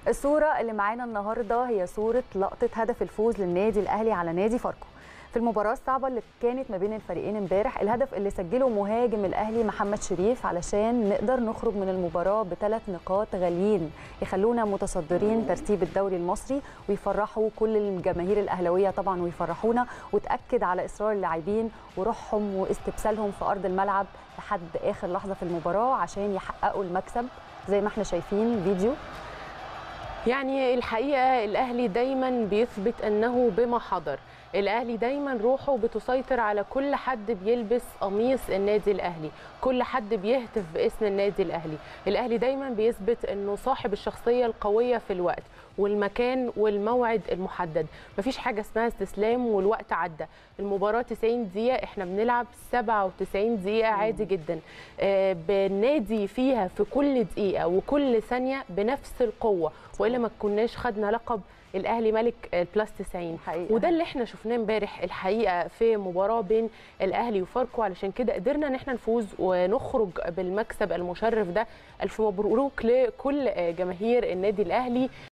الصورة اللي معانا النهاردة هي صورة لقطة هدف الفوز للنادي الأهلي على نادي فاركو في المباراة الصعبة اللي كانت ما بين الفريقين امبارح الهدف اللي سجله مهاجم الأهلي محمد شريف علشان نقدر نخرج من المباراة بثلاث نقاط غاليين يخلونا متصدرين ترتيب الدوري المصري ويفرحوا كل الجماهير الأهلاوية طبعا ويفرحونا وتأكد على إصرار اللاعبين وروحهم واستبسالهم في أرض الملعب لحد آخر لحظة في المباراة عشان يحققوا المكسب زي ما احنا شايفين فيديو يعني الحقيقه الاهلي دايما بيثبت انه بما حضر الاهلي دايما روحه بتسيطر على كل حد بيلبس قميص النادي الاهلي كل حد بيهتف باسم النادي الاهلي الاهلي دايما بيثبت انه صاحب الشخصيه القويه في الوقت والمكان والموعد المحدد مفيش حاجه اسمها استسلام والوقت عدى المباراه 90 دقيقه احنا بنلعب 97 دقيقه عادي جدا آه بنادي فيها في كل دقيقه وكل ثانيه بنفس القوه والا ما كناش خدنا لقب الاهلي ملك البلس 90 حقيقة. وده اللي احنا شفناه امبارح الحقيقه في مباراه بين الاهلي وفاركو علشان كده قدرنا ان احنا نفوز ونخرج بالمكسب المشرف ده الف مبروك لكل جماهير النادي الاهلي